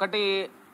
ఒకటి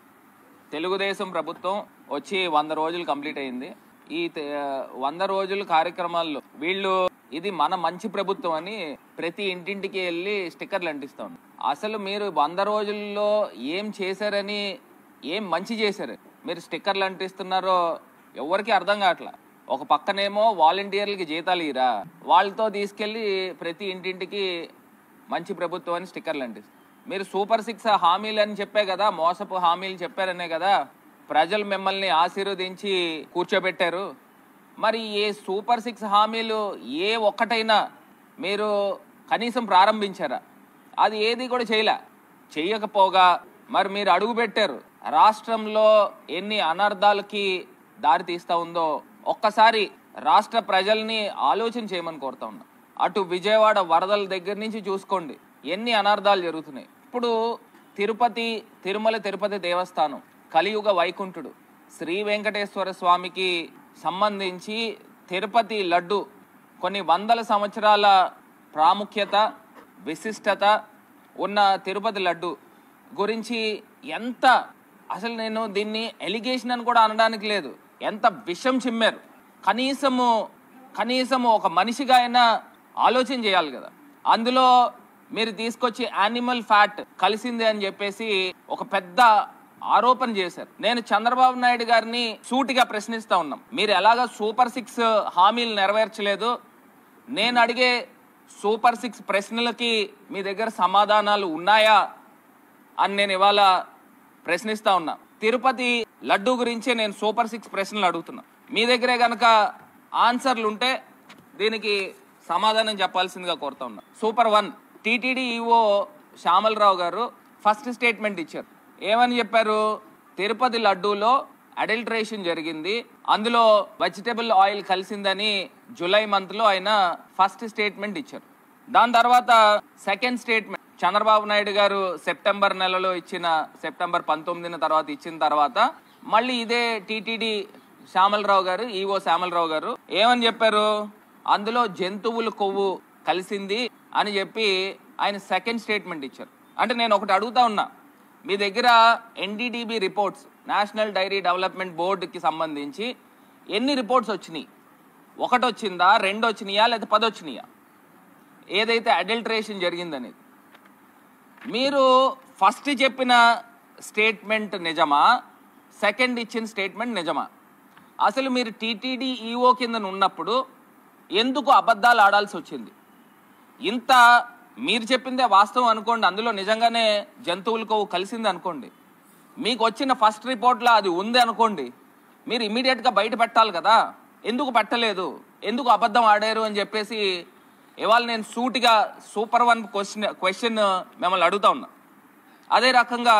తెలుగుదేశం ప్రభుత్వం వచ్చి వంద రోజులు కంప్లీట్ అయింది ఈ తె- వంద రోజుల కార్యక్రమాల్లో వీళ్ళు ఇది మన మంచి ప్రభుత్వం అని ప్రతి ఇంటింటికి వెళ్ళి స్టిక్కర్లు అంటిస్తాం అసలు మీరు వంద రోజుల్లో ఏం చేశారని ఏం మంచి చేశారు మీరు స్టిక్కర్లు అంటిస్తున్నారో ఎవరికి అర్థం కావట్లా ఒక పక్కనేమో వాలంటీర్లకి జీతాలు ఇరా వాళ్ళతో తీసుకెళ్లి ప్రతి ఇంటింటికి మంచి ప్రభుత్వం అని స్టిక్కర్లు అంటిస్తారు మీరు సూపర్ సిక్స్ హామీలు అని చెప్పే కదా మోసపు హామీలు చెప్పారనే కదా ప్రజలు మిమ్మల్ని ఆశీర్వదించి కూర్చోబెట్టారు మరి ఏ సూపర్ సిక్స్ హామీలు ఏ ఒక్కటైనా మీరు కనీసం ప్రారంభించారా అది ఏది కూడా చేయలే చెయ్యకపోగా మరి మీరు అడుగు పెట్టారు రాష్ట్రంలో ఎన్ని అనర్థాలకి దారి తీస్తా ఉందో ఒక్కసారి రాష్ట్ర ప్రజల్ని ఆలోచన చేయమని కోరుతా ఉన్నా అటు విజయవాడ వరదల దగ్గర నుంచి చూసుకోండి ఎన్ని అనర్థాలు జరుగుతున్నాయి ఇప్పుడు తిరుపతి తిరుమల తిరుపతి దేవస్థానం కలియుగ వైకుంఠుడు శ్రీ వెంకటేశ్వర స్వామికి సంబంధించి తిరుపతి లడ్డు కొన్ని వందల సంవత్సరాల ప్రాముఖ్యత విశిష్టత ఉన్న తిరుపతి లడ్డు గురించి ఎంత అసలు నేను దీన్ని ఎలిగేషన్ అని కూడా అనడానికి లేదు ఎంత విషం చిమ్మారు కనీసము కనీసము ఒక మనిషిగా అయినా ఆలోచన చేయాలి కదా అందులో మీరు తీసుకొచ్చి యానిమల్ ఫ్యాట్ కలిసింది అని చెప్పేసి ఒక పెద్ద ఆరోపణ చేశారు నేను చంద్రబాబు నాయుడు గారిని సూటిగా ప్రశ్నిస్తా ఉన్నాం మీరు ఎలాగ సూపర్ సిక్స్ హామీలు నెరవేర్చలేదు నేను అడిగే సూపర్ సిక్స్ ప్రశ్నలకి మీ దగ్గర సమాధానాలు ఉన్నాయా అని నేను ఇవాళ ప్రశ్నిస్తా ఉన్నా తిరుపతి లడ్డు గురించే నేను సూపర్ సిక్స్ ప్రశ్నలు అడుగుతున్నా మీ దగ్గరే గనక ఆన్సర్లు ఉంటే దీనికి సమాధానం చెప్పాల్సిందిగా కోరుతా ఉన్నా super one TTD EO Shyamala Rao గారు ఫస్ట్ స్టేట్మెంట్ ఇచ్చారు ఏమని చెప్పారు తిరుపతి లడ్డూలో అడల్ట్రేషన్ జరిగింది అందులో వెజిటబుల్ ఆయిల్ కలిసిందని జూలై మంత్ లో ఆయన ఫస్ట్ స్టేట్మెంట్ ఇచ్చారు దాని తర్వాత సెకండ్ స్టేట్మెంట్ చంద్రబాబు నాయుడు గారు సెప్టెంబర్ నెలలో ఇచ్చిన సెప్టెంబర్ పంతొమ్మిదిన తర్వాత ఇచ్చిన తర్వాత మళ్ళీ ఇదే టీటీడీ శ్యామలరావు గారు ఈవో శ్యామలరావు గారు ఏమని చెప్పారు అందులో జంతువుల కొవ్వు కలిసింది అని చెప్పి ఆయన సెకండ్ స్టేట్మెంట్ ఇచ్చారు అంటే నేను ఒకటి అడుగుతా ఉన్నా మీ దగ్గర NDDB reports national dairy development బోర్డుకి సంబంధించి ఎన్ని రిపోర్ట్స్ వచ్చినాయి ఒకటి వచ్చిందా రెండు వచ్చినాయా లేదా పది వచ్చినాయా ఏదైతే అడల్ట్రేషన్ జరిగిందనేది మీరు ఫస్ట్ చెప్పిన స్టేట్మెంట్ నిజమా సెకండ్ ఇచ్చిన స్టేట్మెంట్ నిజమా అసలు మీరు టీటీడీ ఈఓ కింద ఉన్నప్పుడు ఎందుకు అబద్ధాలు ఆడాల్సి వచ్చింది ఇంత మీరు చెప్పిందే వాస్తవం అనుకోండి అందులో నిజంగానే జంతువులకు కలిసింది అనుకోండి మీకు వచ్చిన ఫస్ట్ రిపోర్ట్లో అది ఉంది అనుకోండి మీరు ఇమీడియట్గా బయట పెట్టాలి కదా ఎందుకు పెట్టలేదు ఎందుకు అబద్ధం ఆడారు అని చెప్పేసి ఇవాళ నేను సూటిగా సూపర్ వన్ క్వశ్చన్ క్వశ్చన్ మిమ్మల్ని అడుగుతా ఉన్నా అదే రకంగా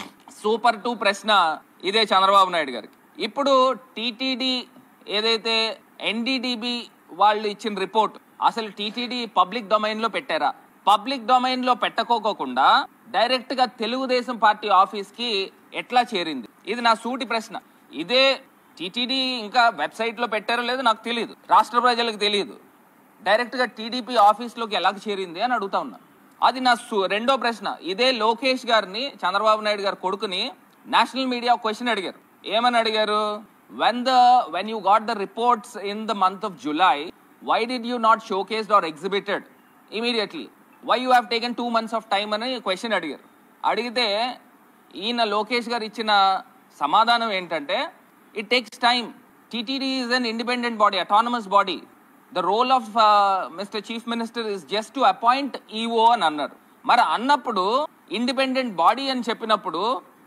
సూపర్ టూ ప్రశ్న ఇదే చంద్రబాబు నాయుడు గారికి ఇప్పుడు టీటీడీ ఏదైతే ఎన్డీడీబీ వాళ్ళు ఇచ్చిన రిపోర్ట్ అసలు టీటీడీ పబ్లిక్ డొమైన్ లో పెట్టారా పబ్లిక్ డొమైన్ లో పెట్టకోకుండా డైరెక్ట్ గా తెలుగుదేశం పార్టీ ఆఫీస్ కి ఎట్లా చేరింది ఇది నా సూటి ప్రశ్న ఇదే టీటీడీ ఇంకా వెబ్సైట్ లో పెట్టారో లేదో నాకు తెలియదు రాష్ట్ర ప్రజలకు తెలియదు డైరెక్ట్ గా టీడీపీ ఆఫీస్ లోకి ఎలా చేరింది అని అడుగుతా ఉన్నా అది నా సు- రెండో ప్రశ్న ఇదే లోకేష్ గారిని చంద్రబాబు నాయుడు గారి కొడుకుని నేషనల్ మీడియా క్వశ్చన్ అడిగారు ఏమని అడిగారు when the when you got the reports in the month of July why did you not showcased or exhibited immediately why you have taken two months of time అని question అడిగారు అడిగితే ఈయన లోకేష్ గారు ఇచ్చిన సమాధానం ఏంటంటే it takes time TTD is an independent body autonomous body the role of Mr chief minister is just to appoint EO అని అన్నారు మరి అన్నప్పుడు ఇండిపెండెంట్ బాడీ అని చెప్పినప్పుడు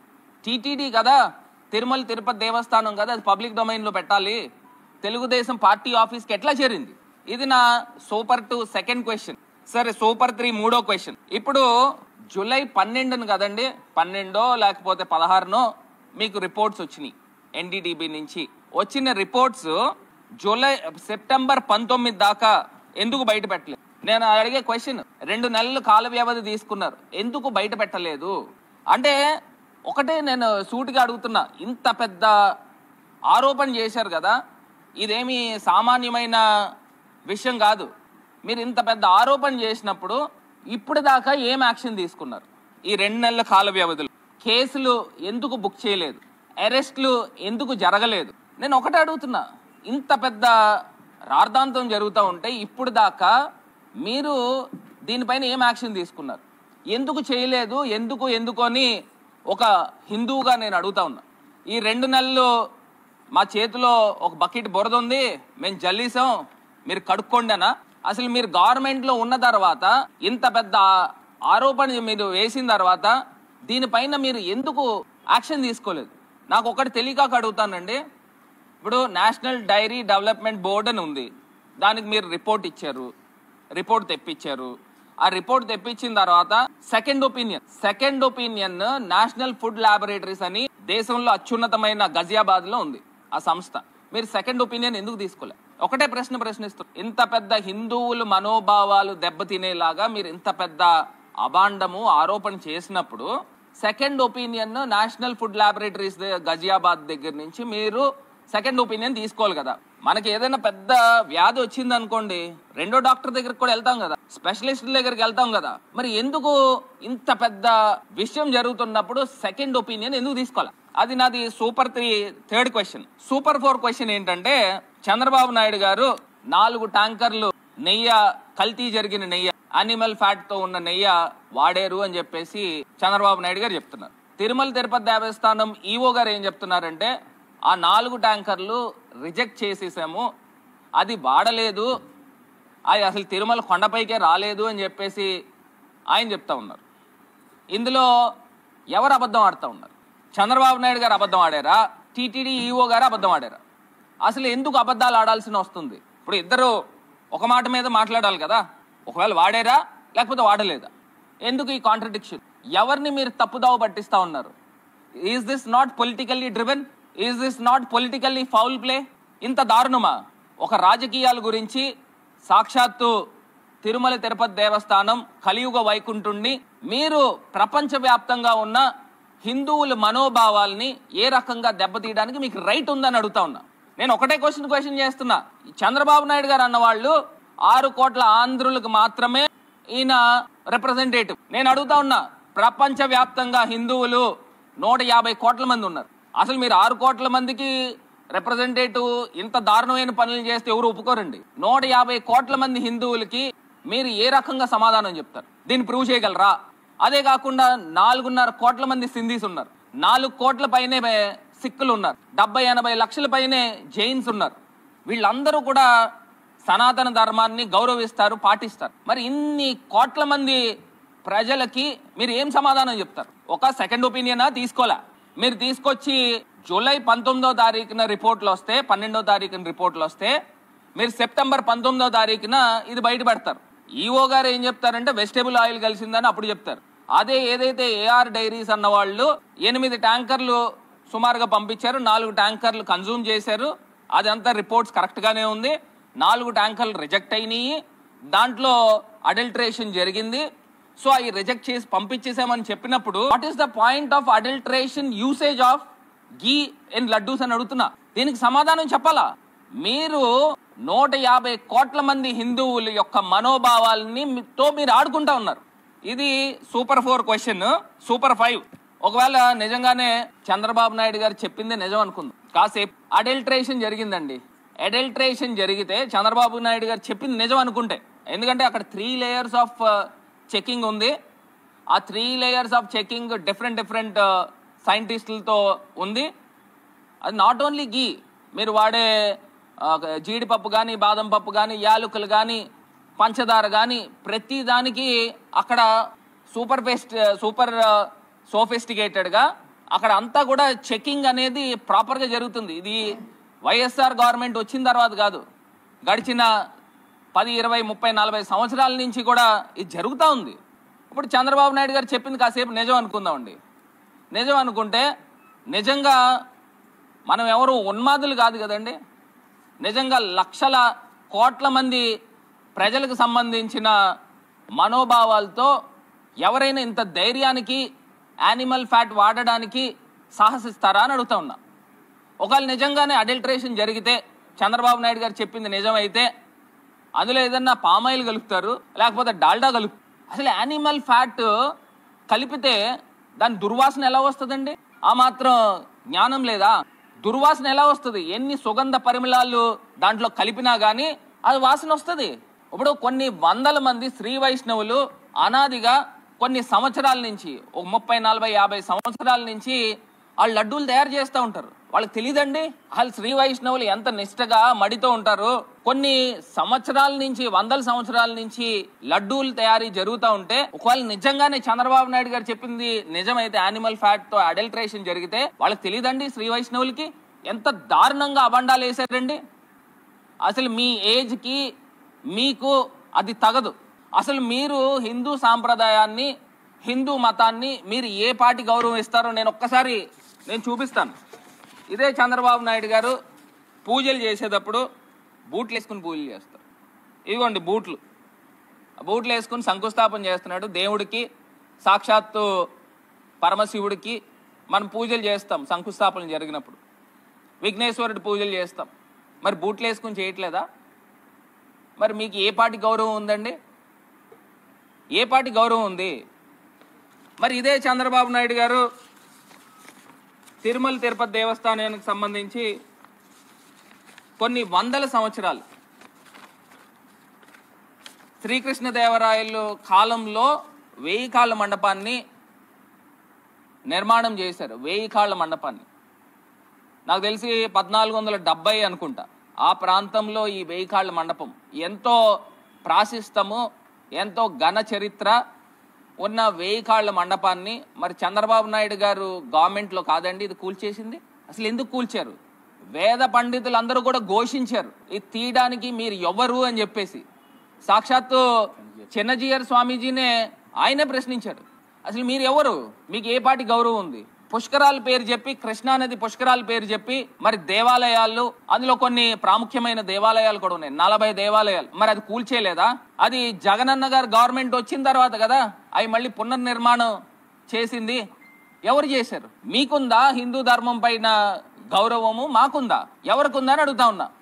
టీటీడీ కదా తిరుమల తిరుపతి దేవస్థానం కదా అది పబ్లిక్ డొమైన్ లో పెట్టాలి తెలుగుదేశం పార్టీ ఆఫీస్కి ఎట్లా చేరింది ఇది నా సూపర్ టూ సెకండ్ క్వశ్చన్ సరే సూపర్ త్రీ మూడో క్వశ్చన్ ఇప్పుడు జూలై పన్నెండును కదండి పన్నెండో లేకపోతే పదహారునో మీకు రిపోర్ట్స్ వచ్చినాయి ఎన్డీడీబీ నుంచి వచ్చిన రిపోర్ట్స్ జూలై సెప్టెంబర్ పంతొమ్మిది దాకా ఎందుకు బయట పెట్టలేదు నేను అడిగే క్వశ్చన్ రెండు నెలలు కాల వ్యవధి తీసుకున్నారు ఎందుకు బయట పెట్టలేదు అంటే ఒకటే నేను సూటిగా అడుగుతున్నా ఇంత పెద్ద ఆరోపణ చేశారు కదా ఇదేమి సామాన్యమైన విషయం కాదు మీరు ఇంత పెద్ద ఆరోపణ చేసినప్పుడు ఇప్పుడు దాకా ఏం యాక్షన్ తీసుకున్నారు ఈ రెండు నెలల కాల వ్యవధిలో కేసులు ఎందుకు బుక్ చేయలేదు అరెస్టులు ఎందుకు జరగలేదు నేను ఒకటే అడుగుతున్నా ఇంత పెద్ద రార్థాంతం జరుగుతూ ఉంటే ఇప్పుడు దాకా మీరు దీనిపైన ఏం యాక్షన్ తీసుకున్నారు ఎందుకు చేయలేదు ఎందుకు ఎందుకు అని ఒక హిందువుగా నేను అడుగుతా ఉన్నా ఈ రెండు నెలలు మా చేతిలో ఒక బకెట్ బురద ఉంది మేము జల్లీసాం మీరు కడుక్కోండనా అసలు మీరు గవర్నమెంట్ లో ఉన్న తర్వాత ఇంత పెద్ద ఆరోపణ మీరు వేసిన తర్వాత దీనిపైన మీరు ఎందుకు యాక్షన్ తీసుకోలేదు నాకు ఒకటి తెలియక అడుగుతానండి ఇప్పుడు నేషనల్ డైరీ డెవలప్మెంట్ బోర్డు అని ఉంది దానికి మీరు రిపోర్ట్ ఇచ్చారు రిపోర్ట్ తెప్పించారు ఆ రిపోర్ట్ తెప్పించిన తర్వాత second opinion second opinion national food laboratories అని దేశంలో అత్యున్నతమైన గజియాబాద్ లో ఉంది ఆ సంస్థ మీరు సెకండ్ ఒపీనియన్ ఎందుకు తీసుకోలే ఒకటే ప్రశ్న ప్రశ్నిస్తారు ఇంత పెద్ద హిందువులు మనోభావాలు దెబ్బతినేలాగా మీరు ఇంత పెద్ద అభాండము ఆరోపణ చేసినప్పుడు second opinion national food laboratories Ghaziabad దగ్గర నుంచి మీరు సెకండ్ ఒపీనియన్ తీసుకోవాలి కదా మనకి ఏదైనా పెద్ద వ్యాధి వచ్చింది అనుకోండి రెండో డాక్టర్ దగ్గరికి కూడా వెళ్తాం కదా స్పెషలిస్ట్ దగ్గరికి వెళ్తాం కదా మరి ఎందుకు ఇంత పెద్ద విషయం జరుగుతున్నప్పుడు సెకండ్ ఒపీనియన్ ఎందుకు తీసుకోవాలి అది నాది super three third question super four question ఏంటంటే చంద్రబాబు నాయుడు గారు నాలుగు ట్యాంకర్లు నెయ్యి కల్తీ జరిగిన నెయ్యి అనిమల్ ఫ్యాట్ తో ఉన్న నెయ్యి వాడారు అని చెప్పేసి చంద్రబాబు నాయుడు గారు చెప్తున్నారు తిరుమల తిరుపతి దేవస్థానం ఈవో గారు ఏం చెప్తున్నారంటే ఆ నాలుగు ట్యాంకర్లు రిజెక్ట్ చేసేసాము అది వాడలేదు అది అసలు తిరుమల కొండపైకే రాలేదు అని చెప్పేసి ఆయన చెప్తా ఉన్నారు ఇందులో ఎవరు అబద్ధం ఆడుతూ ఉన్నారు చంద్రబాబు నాయుడు గారు అబద్ధం ఆడారా టీటీడీ ఈఓ గారు అబద్ధం ఆడారా అసలు ఎందుకు అబద్ధాలు ఆడాల్సిన వస్తుంది ఇప్పుడు ఇద్దరు ఒక మాట మీద మాట్లాడాలి కదా ఒకవేళ వాడారా లేకపోతే వాడలేదా ఎందుకు ఈ కాంట్రడిక్షన్ ఎవరిని మీరు తప్పుదావ పట్టిస్తా ఉన్నారు is this not politically driven is this not politically foul play ఇంత దారుణమా ఒక రాజకీయాల గురించి సాక్షాత్తు తిరుమల తిరుపతి దేవస్థానం కలియుగ వైకుంఠుణ్ణి మీరు ప్రపంచవ్యాప్తంగా ఉన్న హిందువుల మనోభావాల్ని ఏ రకంగా దెబ్బతీయడానికి మీకు రైట్ ఉందని అడుగుతా ఉన్నా నేను ఒకటే క్వశ్చన్ క్వశ్చన్ చేస్తున్నా ఈ చంద్రబాబు నాయుడు గారు అన్న వాళ్ళు ఆరు కోట్ల ఆంధ్రులకు మాత్రమే ఈయన రిప్రజెంటేటివ్ నేను అడుగుతా ఉన్నా ప్రపంచ వ్యాప్తంగా హిందువులు నూట యాభై కోట్ల మంది ఉన్నారు అసలు మీరు ఆరు కోట్ల మందికి రిప్రజెంటేటివ్ ఇంత దారుణమైన పనులు చేస్తే ఎవరు ఒప్పుకోరండి నూట యాభై కోట్ల మంది హిందువులకి మీరు ఏ రకంగా సమాధానం చెప్తారు దీన్ని ప్రూవ్ చేయగలరా అదే కాకుండా నాలుగున్నర కోట్ల మంది సింధీస్ ఉన్నారు నాలుగు కోట్ల పైనే సిక్కులు ఉన్నారు డెబ్బై ఎనభై లక్షల పైనే జైన్స్ ఉన్నారు వీళ్ళందరూ కూడా సనాతన ధర్మాన్ని గౌరవిస్తారు పాటిస్తారు మరి ఇన్ని కోట్ల మంది ప్రజలకి మీరు ఏం సమాధానం చెప్తారు ఒక సెకండ్ ఒపీనియనా తీసుకోలే మీరు తీసుకొచ్చి జూలై పంతొమ్మిదో తారీఖున రిపోర్ట్లు వస్తే పన్నెండో తారీఖున రిపోర్ట్లు వస్తే మీరు సెప్టెంబర్ పంతొమ్మిదో తారీఖున ఇది బయట పెడతారు ఈఓ గారు ఏం చెప్తారంటే వెజిటేబుల్ ఆయిల్ కలిసిందని అప్పుడు చెప్తారు అదే ఏదైతే ఏఆర్ డైరీస్ అన్న వాళ్ళు ఎనిమిది ట్యాంకర్లు సుమారుగా పంపించారు నాలుగు ట్యాంకర్లు కన్జ్యూమ్ చేశారు అదంతా రిపోర్ట్స్ కరెక్ట్ గానే ఉంది నాలుగు ట్యాంకర్లు రిజెక్ట్ అయినాయి దాంట్లో అడల్ట్రేషన్ జరిగింది సో అవి రిజెక్ట్ చేసి పంపించేసామని చెప్పినప్పుడు what is the point of adulteration usage of ghee in laddoos అని అడుగుతున్నా దీనికి సమాధానం చెప్పాలా మీరు నూట యాభై కోట్ల మంది హిందువుల యొక్క మనోభావాలని మీ- తో మీరు ఆడుకుంటా ఉన్నారు ఇది super four question super five ఒకవేళ నిజంగానే చంద్రబాబు నాయుడు గారు చెప్పింది నిజం అనుకుందాం కాసేపు అడల్ట్రేషన్ జరిగిందండి అడల్ట్రేషన్ జరిగితే చంద్రబాబు నాయుడు గారు చెప్పింది నిజం అనుకుంటే ఎందుకంటే అక్కడ త్రీ లేయర్స్ ఆఫ్ చెకింగ్ ఉంది ఆ three layers of checking different different సైంటిస్టులతో ఉంది అది నాట్ ఓన్లీ గీ మీరు వాడే ఆ, జీడిపప్పు కానీ బాదం పప్పు కానీ యాలకులు కానీ పంచదార కానీ ప్రతి దానికి అక్కడ సూపర్ పేస్ట్ సూపర్ సోఫిస్టికేటెడ్గా అక్కడ అంతా కూడా చెకింగ్ అనేది ప్రాపర్గా జరుగుతుంది ఇది వైఎస్ఆర్ గవర్నమెంట్ వచ్చిన తర్వాత కాదు గడిచిన పది ఇరవై ముప్పై నలభై సంవత్సరాల నుంచి కూడా ఇది జరుగుతూ ఉంది ఇప్పుడు చంద్రబాబు నాయుడు గారు చెప్పింది కాసేపు నిజం అనుకుందామండి నిజం అనుకుంటే నిజంగా మనం ఎవరు ఉన్మాదులు కాదు కదండి నిజంగా లక్షల కోట్ల మంది ప్రజలకు సంబంధించిన మనోభావాలతో ఎవరైనా ఇంత ధైర్యానికి యానిమల్ ఫ్యాట్ వాడడానికి సాహసిస్తారా అని అడుగుతా ఉన్నా ఒకవేళ నిజంగానే అడల్ట్రేషన్ జరిగితే చంద్రబాబు నాయుడు గారు చెప్పింది నిజమైతే అందులో ఏదన్నా పామాయిల్ కలుపుతారు లేకపోతే డాల్డా కలుపు అసలు యానిమల్ ఫ్యాట్ కలిపితే దాని దుర్వాసన ఎలా వస్తుందండి ఆ మాత్రం జ్ఞానం లేదా దుర్వాసన ఎలా వస్తుంది ఎన్ని సుగంధ పరిమళాలు దాంట్లో కలిపినా గానీ అది వాసన వస్తుంది ఇప్పుడు కొన్ని వందల మంది శ్రీ వైష్ణవులు అనాదిగా కొన్ని సంవత్సరాల నుంచి ఒక ముప్పై నలభై యాభై సంవత్సరాల నుంచి వాళ్ళు లడ్డూలు తయారు చేస్తూ ఉంటారు వాళ్ళకి తెలియదండి వాళ్ళు శ్రీ వైష్ణవులు ఎంత నిష్టగా మడితో ఉంటారు కొన్ని సంవత్సరాల నుంచి వందల సంవత్సరాల నుంచి లడ్డూలు తయారీ జరుగుతూ ఉంటే ఒకవేళ నిజంగానే చంద్రబాబు నాయుడు గారు చెప్పింది నిజమైతే యానిమల్ ఫ్యాట్ తో అడల్ట్రేషన్ జరిగితే వాళ్ళకి తెలియదండి శ్రీ వైష్ణవులకి ఎంత దారుణంగా అబండాలు వేశారండి అసలు మీ ఏజ్కి మీకు అది తగదు అసలు మీరు హిందూ సాంప్రదాయాన్ని హిందూ మతాన్ని మీరు ఏ పాటి గౌరవం ఇస్తారో నేను ఒక్కసారి నేను చూపిస్తాను ఇదే చంద్రబాబు నాయుడు గారు పూజలు చేసేటప్పుడు బూట్లు వేసుకుని పూజలు చేస్తారు ఇదిగోండి బూట్లు ఆ బూట్లు వేసుకుని శంకుస్థాపన చేస్తున్నాడు దేవుడికి సాక్షాత్తు పరమశివుడికి మనం పూజలు చేస్తాం శంకుస్థాపన జరిగినప్పుడు విఘ్నేశ్వరుడి పూజలు చేస్తాం మరి బూట్లు వేసుకుని చేయట్లేదా మరి మీకు ఏ పాటి గౌరవం ఉందండి ఏ పాటి గౌరవం ఉంది మరి ఇదే చంద్రబాబు నాయుడు గారు తిరుమల తిరుపతి దేవస్థానానికి సంబంధించి కొన్ని వందల సంవత్సరాలు శ్రీకృష్ణదేవరాయలు కాలంలో వెయ్యి కాళ్ళ మండపాన్ని నిర్మాణం చేశారు వెయ్యి కాళ్ళ మండపాన్ని నాకు తెలిసి పద్నాలుగు వందల డెబ్బై అనుకుంటా ఆ ప్రాంతంలో ఈ వెయ్యి కాళ్ళ మండపం ఎంతో ప్రాశిస్తము ఎంతో ఘన చరిత్ర ఉన్న వెయ్యి కాళ్ళ మండపాన్ని మరి చంద్రబాబు నాయుడు గారు గవర్నమెంట్లో కాదండి ఇది కూల్చేసింది అసలు ఎందుకు కూల్చారు వేద పండితులు అందరూ కూడా ఘోషించారు ఇది తీయడానికి మీరు ఎవరు అని చెప్పేసి సాక్షాత్తు చిన్నజీయర్ స్వామీజీనే ఆయనే ప్రశ్నించాడు అసలు మీరు ఎవరు మీకు ఏ పాటి గౌరవం ఉంది పుష్కరాల పేరు చెప్పి కృష్ణానది పుష్కరాల పేరు చెప్పి మరి దేవాలయాలు అందులో కొన్ని ప్రాముఖ్యమైన దేవాలయాలు కూడా ఉన్నాయి నలభై దేవాలయాలు మరి అది కూల్చేయలేదా అది జగనన్న గారు గవర్నమెంట్ వచ్చిన తర్వాత కదా అవి మళ్ళీ పునర్నిర్మాణం చేసింది ఎవరు చేశారు మీకుందా హిందూ ధర్మం పైన గౌరవము మాకుందా ఎవరికుందా అని అడుగుతా ఉన్నా